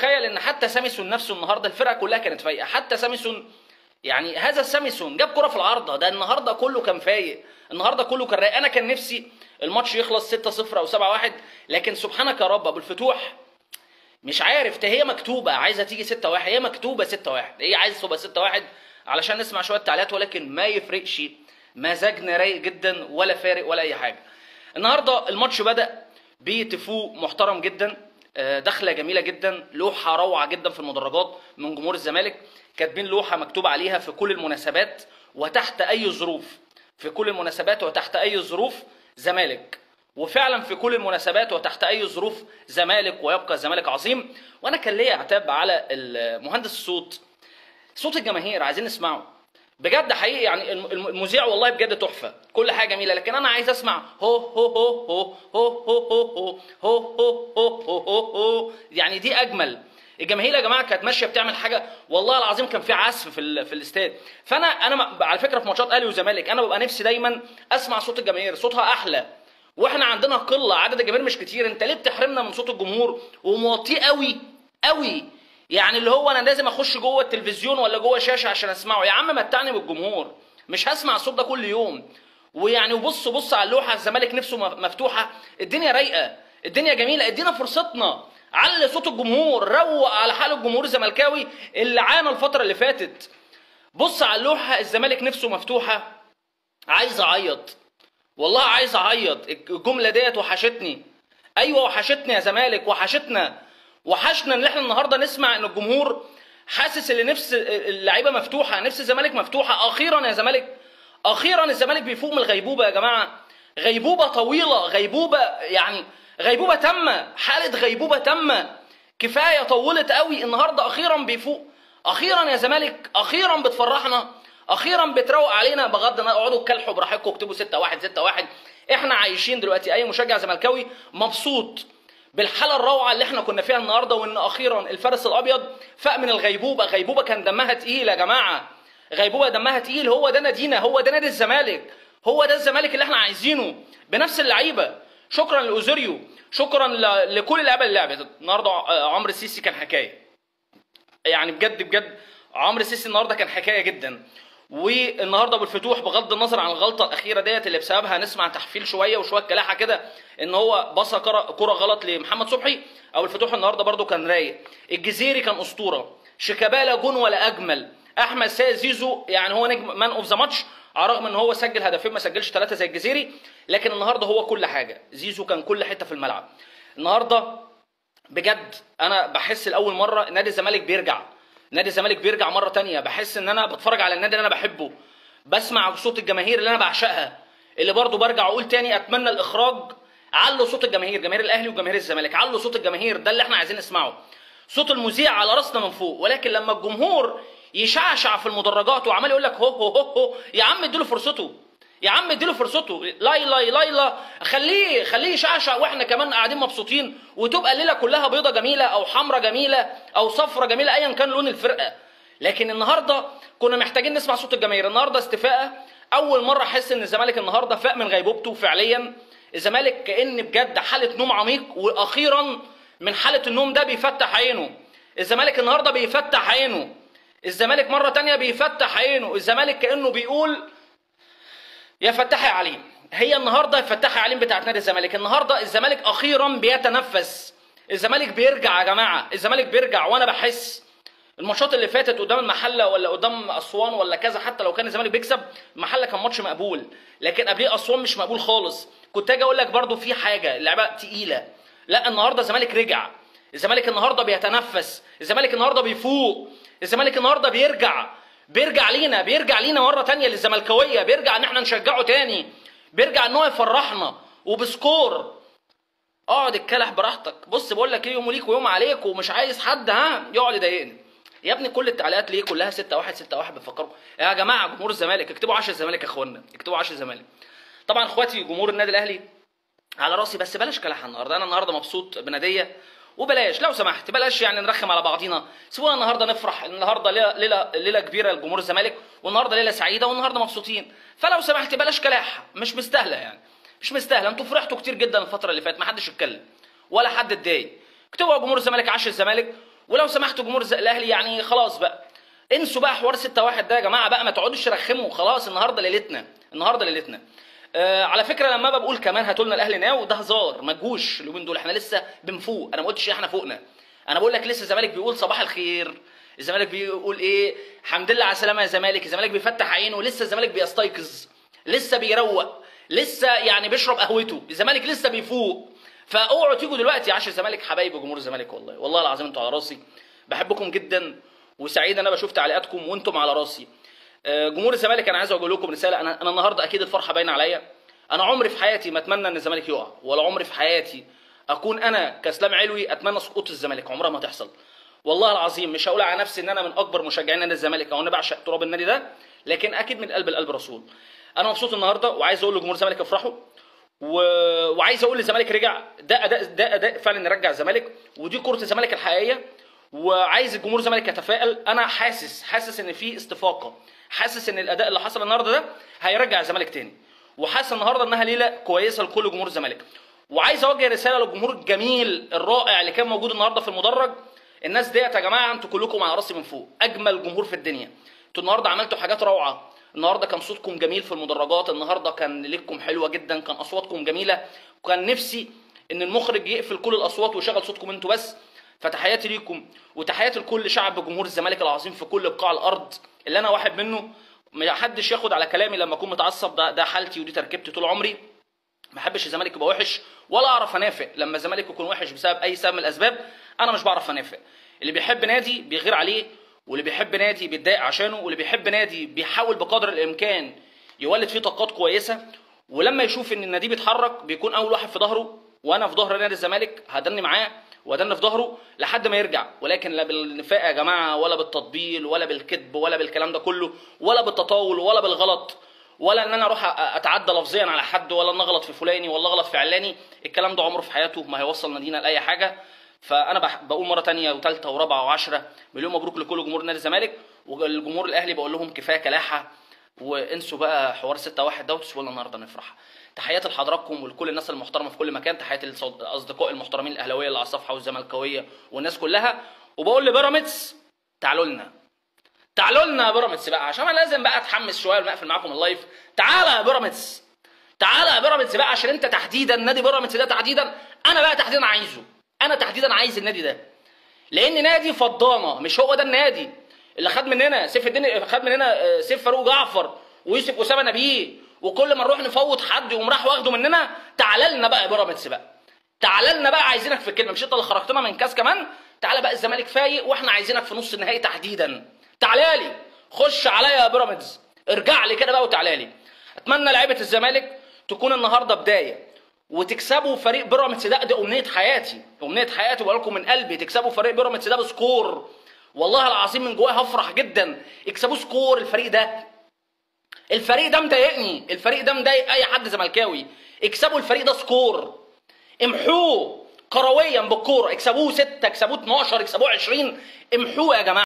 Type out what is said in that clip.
اتخيل ان حتى سامسون نفسه النهارده الفرقه كلها كانت فايقه حتى سامسون يعني هذا سامسون جاب كره في العارضه ده النهارده كله كان فايق النهارده كله كان رايق انا كان نفسي الماتش يخلص 6-0 او 7-1 لكن سبحانك يا رب ابو الفتوح مش عارف ده هي مكتوبه عايزه تيجي 6 1 هي مكتوبه 6 1 هي عايزه تبقى 6 1 علشان نسمع شويه تعليقات ولكن ما يفرقش مزاجنا رايق جدا ولا فارق ولا اي حاجه النهارده الماتش بدا بتفو محترم جدا آه، دخله جميله جدا لوحه روعه جدا في المدرجات من جمهور الزمالك كاتبين لوحه مكتوب عليها في كل المناسبات وتحت اي ظروف في كل المناسبات وتحت اي ظروف زمالك وفعلا في كل المناسبات وتحت اي ظروف زمالك ويبقى الزمالك عظيم وانا كان ليا عتاب على مهندس الصوت صوت الجماهير عايزين نسمعه بجد حقيقي يعني الم- الم- المذيع والله بجد تحفه كل حاجه جميله لكن انا عايز اسمع هو هو هو هو هو هو هو هو هو هو هو هو هو يعني دي اجمل الجماهير يا جماعه كانت ماشيه بتعمل حاجه والله العظيم كان في عزف في ال- في الاستاد فانا انا م- على فكره في ماتشات اهلي وزمالك انا ببقى نفسي دايما اسمع صوت الجماهير صوتها احلى واحنا عندنا قله عدد الجماهير مش كتير انت ليه بتحرمنا من صوت الجمهور وموطيه قوي قوي يعني اللي هو انا لازم اخش جوه التلفزيون ولا جوه شاشه عشان اسمعه يا عم متعني بالجمهور مش هسمع الصوت ده كل يوم ويعني وبص بص على اللوحه الزمالك نفسه مف- مفتوحه الدنيا رايقه الدنيا جميله ادينا فرصتنا علي صوت الجمهور روق على حال الجمهور الزملكاوي اللي عانى الفتره اللي فاتت بص على اللوحه الزمالك نفسه مفتوحه عايز اعيط والله عايز اعيط الجمله ديت وحشتني ايوه وحشتني يا زمالك وحشتنا وحشنا ان احنا النهارده نسمع ان الجمهور حاسس ان نفس اللعيبه مفتوحه نفس الزمالك مفتوحه اخيرا يا زمالك اخيرا الزمالك بيفوق من الغيبوبه يا جماعه غيبوبه طويله غيبوبه يعني غيبوبه تامه حاله غيبوبه تامه كفايه طولت قوي النهارده اخيرا بيفوق اخيرا يا زمالك اخيرا بتفرحنا اخيرا بتروق علينا بغض النظر اقعدوا اتكلحوا براحتكم اكتبوا 6 1 6 1 احنا عايشين دلوقتي اي مشجع زملكاوي مبسوط بالحاله الروعه اللي احنا كنا فيها النهارده وان اخيرا الفارس الابيض فاق من الغيبوبه غيبوبه كان دمها تقيل يا جماعه غيبوبه دمها تقيل هو ده نادينا هو ده نادي الزمالك هو ده الزمالك اللي احنا عايزينه بنفس اللعيبه شكرا لاوزيريو شكرا ل- لكل اللعيبه اللي لعبت النهارده ع- عمرو السيسي كان حكايه يعني بجد بجد عمرو السيسي النهارده كان حكايه جدا والنهارده ابو الفتوح بغض النظر عن الغلطه الاخيره ديت اللي بسببها نسمع تحفيل شويه وشويه كلاحه كده ان هو بصى كرة كرة غلط لمحمد صبحي ابو الفتوح النهارده برده كان رايق الجزيري كان اسطوره شيكابالا جون ولا اجمل احمد سيد زيزو يعني هو نجم مان اوف ذا ماتش على الرغم ان هو سجل هدفين ما سجلش ثلاثه زي الجزيري لكن النهارده هو كل حاجه زيزو كان كل حته في الملعب النهارده بجد انا بحس لاول مره نادي الزمالك بيرجع نادي الزمالك بيرجع مره تانية بحس ان انا بتفرج على النادي اللي انا بحبه بسمع صوت الجماهير اللي انا بعشقها اللي برضو برجع اقول تاني اتمنى الاخراج علوا صوت الجماهير جماهير الاهلي وجماهير الزمالك علوا صوت الجماهير ده اللي احنا عايزين نسمعه صوت المذيع على راسنا من فوق ولكن لما الجمهور يشعشع في المدرجات وعمال يقول لك هو هو هو, هو يا عم اديله فرصته يا عم اديله فرصته ليلى ليلى خليه خليه يشعشع واحنا كمان قاعدين مبسوطين وتبقى الليله كلها بيضه جميله او حمراء جميله او صفرة جميله ايا كان لون الفرقه لكن النهارده كنا محتاجين نسمع صوت الجماهير النهارده استفاءه اول مره احس ان الزمالك النهارده فاق من غيبوبته فعليا الزمالك كان بجد حاله نوم عميق واخيرا من حاله النوم ده بيفتح عينه الزمالك النهارده بيفتح عينه الزمالك مره تانية بيفتح عينه الزمالك كانه بيقول يا فتاح يا عليم هي النهارده فتاح يا عليم بتاعت نادي الزمالك النهارده الزمالك اخيرا بيتنفس الزمالك بيرجع يا جماعه الزمالك بيرجع وانا بحس الماتشات اللي فاتت قدام المحله ولا قدام اسوان ولا كذا حتى لو كان الزمالك بيكسب المحله كان ماتش مقبول لكن قبليه اسوان مش مقبول خالص كنت اجي اقول لك برضو في حاجه اللعبه تقيله لا النهارده الزمالك رجع الزمالك النهارده بيتنفس الزمالك النهارده بيفوق الزمالك النهارده بيرجع بيرجع لينا بيرجع لينا مره تانية للزملكاويه بيرجع ان احنا نشجعه تاني بيرجع ان هو يفرحنا وبسكور اقعد اتكلح براحتك بص بقول لك ايه يوم ليك ويوم عليك ومش عايز حد ها يقعد يضايقني يا ابني كل التعليقات ليه كلها 6 1 6 1 بتفكروا يا جماعه جمهور الزمالك اكتبوا 10 الزمالك يا اخوانا اكتبوا 10 الزمالك طبعا اخواتي جمهور النادي الاهلي على راسي بس بلاش كلاحه النهارده انا النهارده مبسوط بناديه وبلاش لو سمحت بلاش يعني نرخم على بعضينا سيبونا النهارده نفرح النهارده ليله ليله ليله كبيره لجمهور الزمالك والنهارده ليله سعيده والنهارده مبسوطين فلو سمحت بلاش كلاحه مش مستاهله يعني مش مستاهله انتوا فرحتوا كتير جدا الفتره اللي فاتت ما حدش اتكلم ولا حد اتضايق اكتبوا يا جمهور الزمالك عاش الزمالك ولو سمحتوا جمهور الز- الاهلي يعني خلاص بقى انسوا بقى حوار 6 1 ده يا جماعه بقى ما تقعدوش ترخموا خلاص النهارده ليلتنا النهارده ليلتنا آه على فكره لما بقى بقول كمان هاتوا لنا الاهلي ناو ده هزار ما تجوش اليومين دول احنا لسه بنفوق انا ما قلتش احنا فوقنا انا بقول لك لسه الزمالك بيقول صباح الخير الزمالك بيقول ايه الحمد لله على السلامه يا زمالك الزمالك بيفتح عينه لسه الزمالك بيستيقظ لسه بيروق لسه يعني بيشرب قهوته الزمالك لسه بيفوق فاوعوا تيجوا دلوقتي عشان الزمالك حبايب جمهور الزمالك والله والله العظيم انتوا على راسي بحبكم جدا وسعيد انا بشوف تعليقاتكم وانتم على راسي آه، جمهور الزمالك انا عايز اقول لكم رساله انا انا النهارده اكيد الفرحه باينه عليا انا عمري في حياتي ما اتمنى ان الزمالك يقع ولا عمري في حياتي اكون انا كاسلام علوي اتمنى سقوط الزمالك عمرها ما تحصل والله العظيم مش هقول على نفسي ان انا من اكبر مشجعين نادي الزمالك او انا بعشق تراب النادي ده لكن اكيد من قلب القلب رسول انا مبسوط النهارده وعايز اقول لجمهور الزمالك افرحوا و... وعايز اقول للزمالك رجع ده اداء ده اداء فعلا نرجع الزمالك ودي كره الزمالك الحقيقيه وعايز الجمهور الزمالك يتفائل انا حاسس حاسس ان في استفاقه حاسس ان الاداء اللي حصل النهارده ده هيرجع الزمالك تاني وحاسس النهارده انها ليله كويسه لكل جمهور الزمالك وعايز اوجه رساله للجمهور الجميل الرائع اللي كان موجود النهارده في المدرج الناس ديت يا جماعه انتوا كلكم على راسي من فوق اجمل جمهور في الدنيا انتوا النهارده عملتوا حاجات روعه النهارده كان صوتكم جميل في المدرجات النهارده كان ليلتكم حلوه جدا كان اصواتكم جميله وكان نفسي ان المخرج يقفل كل الاصوات ويشغل صوتكم انتوا بس فتحياتي ليكم وتحياتي لكل شعب جمهور الزمالك العظيم في كل بقاع الارض اللي انا واحد منه ما حدش ياخد على كلامي لما اكون متعصب ده ده حالتي ودي تركيبتي طول عمري ما احبش الزمالك يبقى وحش ولا اعرف انافق لما الزمالك يكون وحش بسبب اي سبب من الاسباب انا مش بعرف انافق اللي بيحب نادي بيغير عليه واللي بيحب نادي بيتضايق عشانه واللي بيحب نادي بيحاول بقدر الامكان يولد فيه طاقات كويسه ولما يشوف ان النادي بيتحرك بيكون اول واحد في ظهره وانا في ظهر نادي الزمالك هدني معاه وادن في ظهره لحد ما يرجع ولكن لا بالنفاق يا جماعه ولا بالتطبيل ولا بالكذب ولا بالكلام ده كله ولا بالتطاول ولا بالغلط ولا ان انا اروح أ- اتعدى لفظيا على حد ولا ان اغلط في فلاني ولا اغلط في علاني الكلام ده عمره في حياته ما هيوصل نادينا لاي حاجه فانا بح- بقول مره تانية وثالثه ورابعه وعشرة مليون مبروك لكل جمهور نادي الزمالك والجمهور الاهلي بقول لهم كفايه كلاحه وانسوا بقى حوار 6 1 ده وتسيبوا لنا النهارده نفرح تحياتي لحضراتكم ولكل الناس المحترمه في كل مكان تحياتي لاصدقائي المحترمين الاهلاويه اللي على الصفحه والزملكاويه والناس كلها وبقول لبيراميدز تعالوا لنا تعالوا لنا يا بيراميدز بقى عشان انا لازم بقى اتحمس شويه ونقفل معاكم اللايف تعالى يا بيراميدز تعالى يا بيراميدز بقى عشان انت تحديدا نادي بيراميدز ده تحديدا انا بقى تحديدا عايزه انا تحديدا عايز النادي ده لان نادي فضانه مش هو ده النادي اللي خد مننا سيف الدين خد مننا آه، سيف فاروق جعفر ويوسف اسامه نبيه وكل ما نروح نفوت حد يقوم راح واخده مننا تعالى لنا بقى يا بيراميدز بقى تعالى لنا بقى عايزينك في الكلمه مش انت اللي خرجتنا من كاس كمان تعالى بقى الزمالك فايق واحنا عايزينك في نص النهائي تحديدا تعالى لي خش عليا يا بيراميدز ارجع لي كده بقى وتعالى لي اتمنى لعيبه الزمالك تكون النهارده بدايه وتكسبوا فريق بيراميدز ده دي امنيه حياتي امنيه حياتي بقول لكم من قلبي تكسبوا فريق بيراميدز ده بسكور والله العظيم من جوايا هفرح جدا اكسبوا سكور الفريق ده الفريق ده مضايقني الفريق ده مضايق اي حد زملكاوي اكسبوا الفريق ده سكور امحوه كرويا بالكوره اكسبوه 6 اكسبوه 12 اكسبوه 20 امحوه يا جماعه